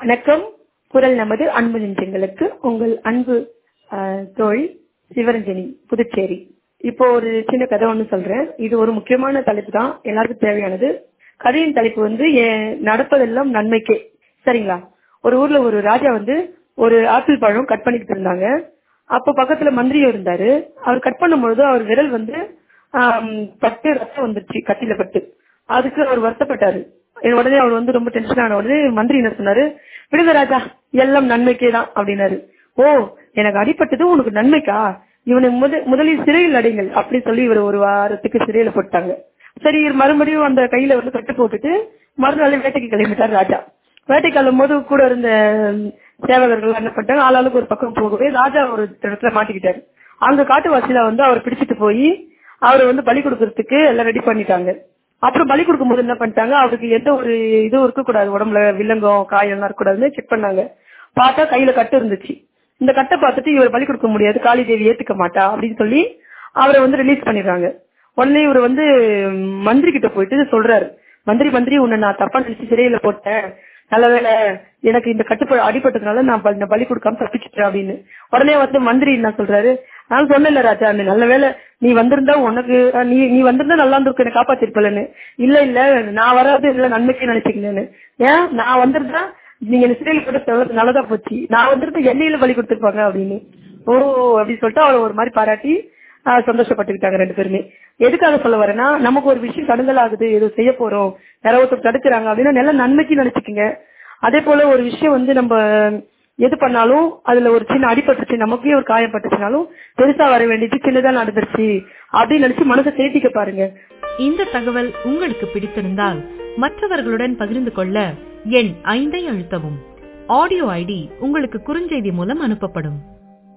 வணக்கம் குரல் நமது அன்பு நெஞ்சங்களுக்கு உங்கள் அன்பு ஆஹ், தோழி சிவரஞ்சனி புதுச்சேரி இப்போ ஒரு சின்ன கதை ஒண்ணு சொல்றேன் இது ஒரு முக்கியமான தலைப்பு தான் எல்லாருக்கும் தேவையானது கதையின் தலைப்பு வந்து எ- நடப்பதெல்லாம் நன்மைக்கே சரிங்களா ஒரு ஊர்ல ஒரு ராஜா வந்து ஒரு ஆப்பிள் பழம் கட் பண்ணிக்கிட்டு இருந்தாங்க அப்ப பக்கத்துல மந்திரியும் இருந்தாரு அவர் கட் பண்ணும்பொழுது அவர் விரல் வந்து ஆம், பட்டு ரத்தம் வந்துருச்சு கத்தியில பட்டு அதுக்கு அவர் வருத்தப்பட்டாரு இது உடனே அவர் வந்து ரொம்ப டென்ஷன் ஆன உடனே மந்திரி என்ன சொன்னாரு விடுங்க ராஜா எல்லாம் நன்மைக்கே தான் அப்படின்னாரு ஓ எனக்கு அடிபட்டது உனக்கு நன்மைக்கா இவனை முத முதலில் சிறையில் அடைங்கள் அப்படி சொல்லி இவர் ஒரு வாரத்துக்கு சிறையில போட்டாங்க சரி இவர் மறுபடியும் அந்த கையில வந்து கட்டு போட்டுட்டு மறுநாள் வேட்டைக்கு கிளம்பிட்டார் ராஜா வேட்டைக்கு கிளம்பும் போது கூட இருந்த ம், சேவகர்கள் என்ன பண்ணிட்டாங்க ஆளாளுக்கு ஒரு பக்கம் போகவே ராஜா ஒரு இடத்துல மாட்டிக்கிட்டாரு அங்க காட்டுவாசியில வந்து அவர் பிடிச்சிட்டு போய் அவரை வந்து பலி கொடுக்கறதுக்கு எல்லாம் ரெடி பண்ணிட்டாங்க அப்புறம் பலி கொடுக்கும்போது என்ன பண்ணிட்டாங்க அவருக்கு எந்த ஒரு இதுவும் இருக்கக்கூடாது உடம்புல வில்லங்கம் காயெல்லாம் இருக்கக்கூடாதுன்னு செக் பண்ணாங்க பார்த்தா கையில கட்டு இருந்துச்சு இந்த கட்டை பார்த்துட்டு இவர் பலி கொடுக்க முடியாது காளி தேவி ஏத்துக்க மாட்டா அப்படின்னு சொல்லி அவரை வந்து ரிலீஸ் பண்ணிடுறாங்க உடனே இவர் வந்து ம், மந்திரி கிட்ட போயிட்டு சொல்றாரு மந்திரி மந்திரி உன்னை நான் தப்பா நினைச்சு சிறையில போட்டேன் நல்ல வேளை எனக்கு இந்த கட்டு அடிபட்டதுனால நான் ப- இந்த பலி கொடுக்காம தப்பிச்சிட்டேன் அப்படின்னு உடனே வந்து மந்திரி என்ன சொல்றாரு நான் சொன்னேன்ல ராஜா அந்த நல்ல வேளை நீ வந்திருந்தா உனக்கு அஹ், நீ நீ வந்திருந்தா நல்லா இருந்திருக்கு என்ன காப்பாத்திருப்பலன்னு இல்ல இல்ல நான் வராது இல்ல நன்மைக்கு நினைச்சுக்கலன்னு ஏன் நான் வந்திருந்தா நீங்க என்ன சிறையில் போட்டு நல்லது- நல்லதா போச்சு நான் வந்திருந்தா எண்ணெயில பலி கொடுத்திருப்பாங்க அப்படின்னு ஓ அப்படின்னு சொல்லிட்டு அவரை ஒரு மாதிரி பாராட்டி ஆஹ், சந்தோஷப்பட்டுக்கிட்டாங்க ரெண்டு பேருமே எதுக்காக சொல்ல வரேன்னா நமக்கு ஒரு விஷயம் தடுங்கல் ஆகுது ஏதோ செய்ய போறோம் யாரோ ஒருத்தர் தடுக்கிறாங்க அப்படின்னா நல்ல நன்மைக்கு நினைச்சுக்கோங்க அதே போல ஒரு விஷயம் வந்து நம்ம எது பண்ணாலும் அதுல ஒரு சின்ன அடிபட்டுச்சு நமக்கே ஒரு காயப்பட்டுச்சுனாலும் பெருசா வர வேண்டியது சின்னதா நடந்துருச்சு அப்படின்னு நினைச்சு மனசை தேத்திக்க பாருங்க இந்த தகவல் உங்களுக்கு பிடித்திருந்தால் மற்றவர்களுடன் பகிர்ந்து கொள்ள எண் ஐந்தை அழுத்தவும் ஆடியோ ஐடி உங்களுக்கு குறுஞ்செய்தி மூலம் அனுப்பப்படும்